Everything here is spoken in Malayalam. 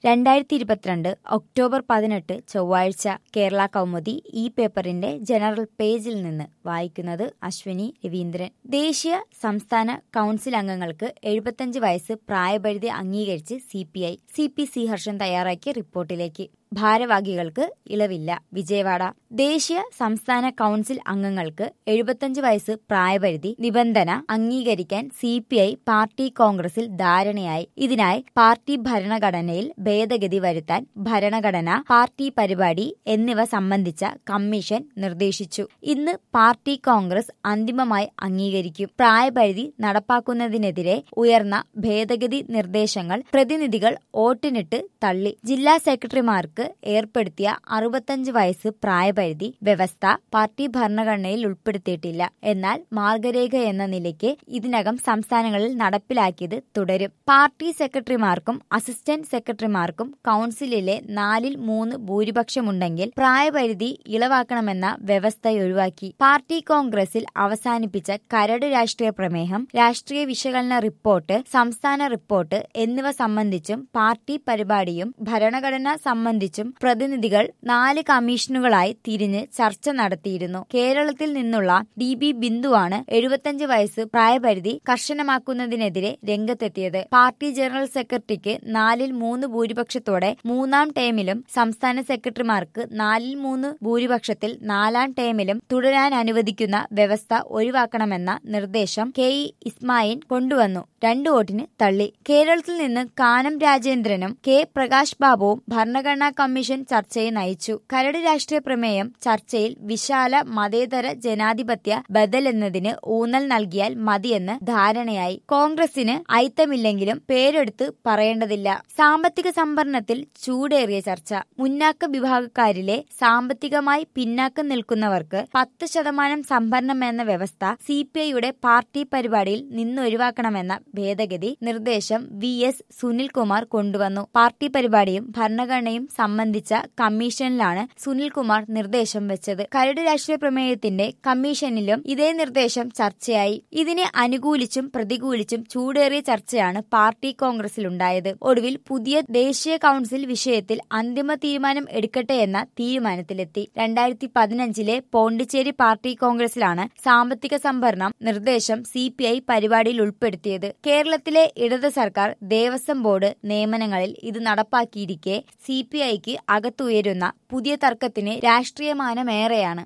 രണ്ടായിരത്തി ഇരുപത്തിരണ്ട് ഒക്ടോബർ പതിനെട്ട് ചൊവ്വാഴ്ച കേരള കൗമുദി ഈ പേപ്പറിന്റെ ജനറൽ പേജിൽ നിന്ന് വായിക്കുന്നത് അശ്വിനി രവീന്ദ്രൻ ദേശീയ സംസ്ഥാന കൌൺസിൽ അംഗങ്ങൾക്ക് എഴുപത്തഞ്ച് വയസ്സ് പ്രായപരിധി അംഗീകരിച്ച് C P I C P C Harshan തയ്യാറാക്കിയ റിപ്പോർട്ടിലേക്ക് ഭാരവാഹികൾക്ക് ഇളവില്ല വിജയവാഡ ദേശീയ സംസ്ഥാന കൌൺസിൽ അംഗങ്ങൾക്ക് എഴുപത്തഞ്ച് വയസ്സ് പ്രായപരിധി നിബന്ധന അംഗീകരിക്കാൻ സി പി ഐ പാർട്ടി കോൺഗ്രസിൽ ധാരണയായി ഇതിനായി പാർട്ടി ഭരണഘടനയിൽ ഭേദഗതി വരുത്താൻ ഭരണഘടന പാർട്ടി പരിപാടി എന്നിവ സംബന്ധിച്ച കമ്മീഷൻ നിർദ്ദേശിച്ചു ഇന്ന് പാർട്ടി കോൺഗ്രസ് അന്തിമമായി അംഗീകരിക്കും പ്രായപരിധി നടപ്പാക്കുന്നതിനെതിരെ ഉയർന്ന ഭേദഗതി നിർദ്ദേശങ്ങൾ പ്രതിനിധികൾ വോട്ടിനിട്ട് തള്ളി ജില്ലാ സെക്രട്ടറിമാർക്ക് ഏർപ്പെടുത്തിയ അറുപത്തഞ്ച് വയസ്സ് പ്രായപരിധി വ്യവസ്ഥ പാർട്ടി ഭരണഘടനയിൽ ഉൾപ്പെടുത്തിയിട്ടില്ല എന്നാൽ മാർഗരേഖ എന്ന നിലയ്ക്ക് ഇതിനകം സംസ്ഥാനങ്ങളിൽ നടപ്പിലാക്കിയത് തുടരും പാർട്ടി സെക്രട്ടറിമാർക്കും അസിസ്റ്റന്റ് സെക്രട്ടറിമാർക്കും കൌൺസിലിലെ നാലിൽ മൂന്ന് ഭൂരിപക്ഷമുണ്ടെങ്കിൽ പ്രായപരിധി ഇളവാക്കണമെന്ന വ്യവസ്ഥ ഒഴിവാക്കി പാർട്ടി കോൺഗ്രസിൽ അവസാനിപ്പിച്ച കരട് രാഷ്ട്രീയ പ്രമേഹം രാഷ്ട്രീയ വിശകലന റിപ്പോർട്ട് സംസ്ഥാന റിപ്പോർട്ട് എന്നിവ സംബന്ധിച്ചും പാർട്ടി പരിപാടിയും ഭരണഘടന സംബന്ധിച്ചും പ്രതിനിധികൾ നാല് കമ്മീഷനുകളായി തിരിഞ്ഞ് ചർച്ച നടത്തിയിരുന്നു കേരളത്തിൽ നിന്നുള്ള ഡി ബി ബിന്ദുവാണ് എഴുപത്തഞ്ച് വയസ്സ് പ്രായപരിധി കർശനമാക്കുന്നതിനെതിരെ രംഗത്തെത്തിയത് പാർട്ടി ജനറൽ സെക്രട്ടറിക്ക് നാലിൽ മൂന്ന് ഭൂരിപക്ഷത്തോടെ മൂന്നാം ടേമിലും സംസ്ഥാന സെക്രട്ടറിമാർക്ക് നാലിൽ മൂന്ന് ഭൂരിപക്ഷത്തിൽ നാലാം ടേമിലും തുടരാൻ അനുവദിക്കുന്ന വ്യവസ്ഥ ഒഴിവാക്കണമെന്ന നിർദ്ദേശം കെ ഇ ഇസ്മായിൽ കൊണ്ടുവന്നു രണ്ടു വോട്ടിന് തള്ളി കേരളത്തിൽ നിന്ന് കാനം രാജേന്ദ്രനും കെ പ്രകാശ് ബാബുവും ഭരണഘടനാ കമ്മീഷൻ ചർച്ചയെ നയിച്ചു കരട് രാഷ്ട്രീയ പ്രമേയം ചർച്ചയിൽ വിശാല മതേതര ജനാധിപത്യ ബദൽ എന്നതിന് ഊന്നൽ നൽകിയാൽ മതിയെന്ന് ധാരണയായി കോൺഗ്രസിന് ഐത്തമില്ലെങ്കിലും പേരെടുത്ത് പറയേണ്ടതില്ല സാമ്പത്തിക സംഭരണത്തിൽ ചൂടേറിയ ചർച്ച മുന്നാക്ക വിഭാഗക്കാരിലെ സാമ്പത്തികമായി പിന്നാക്കം നിൽക്കുന്നവർക്ക് പത്ത് ശതമാനം സംഭരണം എന്ന വ്യവസ്ഥ സി പി ഐയുടെ പാർട്ടി പരിപാടിയിൽ നിന്നൊഴിവാക്കണമെന്ന ഭേദഗതി നിർദ്ദേശം വി എസ് സുനിൽകുമാർ കൊണ്ടുവന്നു പാർട്ടി പരിപാടിയും ഭരണഘടനയും സംബന്ധിച്ച കമ്മീഷനിലാണ് സുനിൽകുമാർ നിർദ്ദേശം വെച്ചത് കരട് രാഷ്ട്രീയ പ്രമേയത്തിന്റെ കമ്മീഷനിലും ഇതേ നിർദ്ദേശം ചർച്ചയായി ഇതിനെ അനുകൂലിച്ചും പ്രതികൂലിച്ചും ചൂടേറിയ ചർച്ചയാണ് പാർട്ടി കോൺഗ്രസിലുണ്ടായത് ഒടുവിൽ പുതിയ ദേശീയ കൌൺസിൽ വിഷയത്തിൽ അന്തിമ തീരുമാനം എടുക്കട്ടെ എന്ന തീരുമാനത്തിലെത്തി രണ്ടായിരത്തി പതിനഞ്ചിലെ പോണ്ടിച്ചേരി പാർട്ടി കോൺഗ്രസിലാണ് സാമ്പത്തിക സംഭരണം നിർദ്ദേശം സി പി ഐ പരിപാടിയിൽ ഉൾപ്പെടുത്തിയത് കേരളത്തിലെ ഇടത് സർക്കാർ ദേവസ്വം ബോർഡ് നിയമനങ്ങളിൽ ഇത് നടപ്പാക്കിയിരിക്കെ സി പി ഐക്ക് അകത്തുയരുന്ന പുതിയ തർക്കത്തിന് രാഷ്ട്രീയമാനമേറെയാണ്